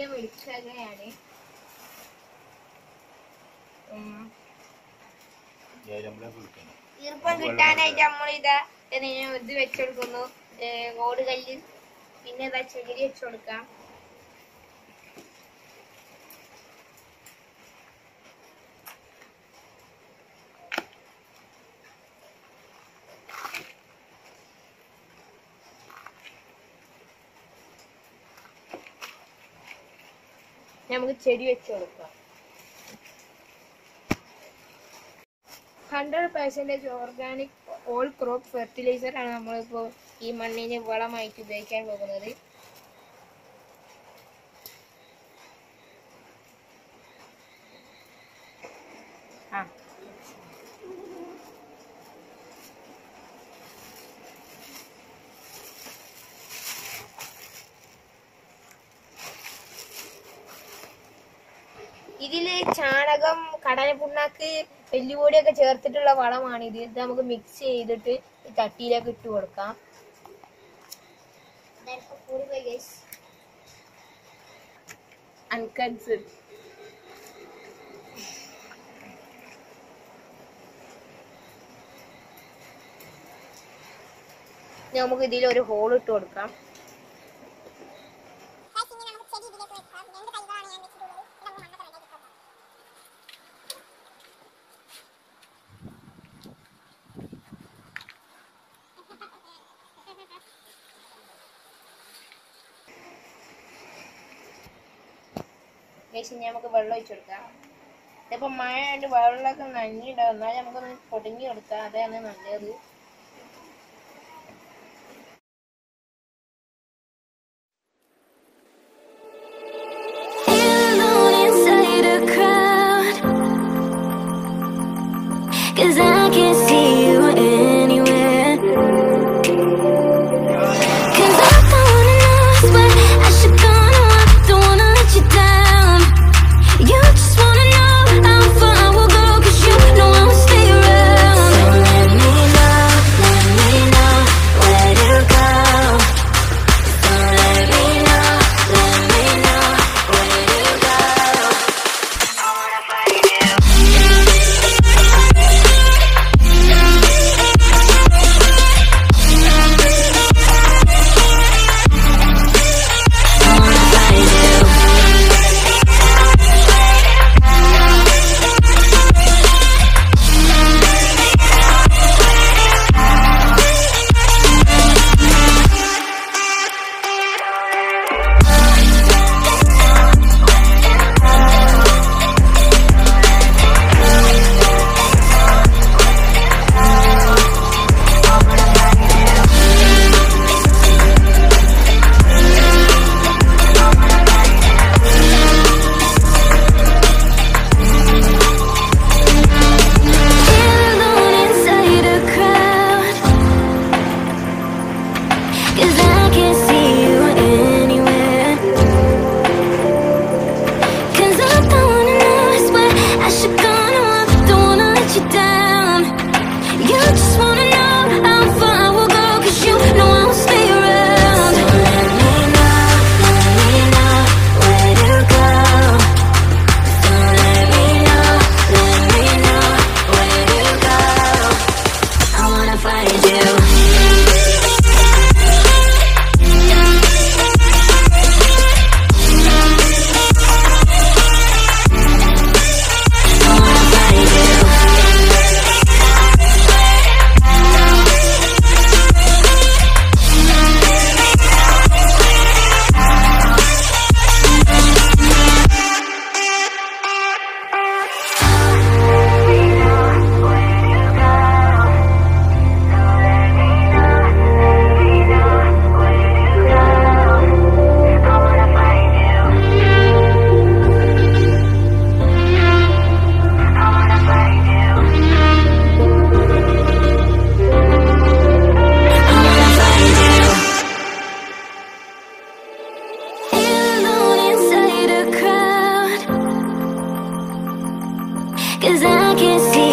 മൂല്യം എടുക്കുകയാണ് ഉം. ഈർപ്പം കിട്ടാനായിട്ട് നമ്മളിതാ ഇതിന് ഇത് വെച്ചെടുക്കുന്നു ഓട് കല്ല് പിന്നെ ഇതാ ചകിരി വെച്ചു കൊടുക്കാം നമുക്ക് ചെടി വെച്ച് കൊടുക്കാം hundred percentage organic all crop fertiliser ആണ് നമ്മളിപ്പോൾ ഈ മണ്ണിന് വളമായിട്ട് ഉപയോഗിക്കാൻ പോകുന്നത് ആ ഇതില് ചാണകം കടലപ്പുണ്ണാക്ക് എല്ലുപൊടിയൊക്കെ ചേർത്തിട്ടുള്ള വളമാണ് ഇത് ഇത് നമുക്ക് മിക്സ് ചെയ്തിട്ട് ഈ ചട്ടിയിലേക്ക് ഇട്ട് കൊടുക്കാം അൺകൺസിഡ് നമുക്ക് ഇതിൽ ഒരു ഹോൾ ഇട്ട് കൊടുക്കാം ഗൈസ് ഇനി നമുക്ക് വെള്ളം ഒഴിച്ചു കൊടുക്കാം ഇപ്പൊ മഴ ആയിട്ട് വെള്ളമൊക്കെ നനഞ്ഞിടാം എന്നാലും നമുക്കൊന്ന് പൊടിഞ്ഞു കൊടുക്കാം അതാണ് നല്ലത് alone inside a crowd. Cause I can't see you anywhere. Cause I don't wanna know what I should go. No, I don't wanna let you down. You just wanna know how far I will go. Cause you know I will stay around. So let me know, let me know where to go. So let me know, let me know where to go. I wanna find you. I wanna find you. alone inside a crowd. Cause I can't see you anywhere. Cause I don't wanna know where I should go. No, I don't wanna let you down. You just wanna know how far I will go. Cause you know I will stay around. So let me know, let me know where to go. So let me know, let me know where to go. I wanna find you. I wanna find you. I wanna find you. Alone inside a crowd. Cause I can't see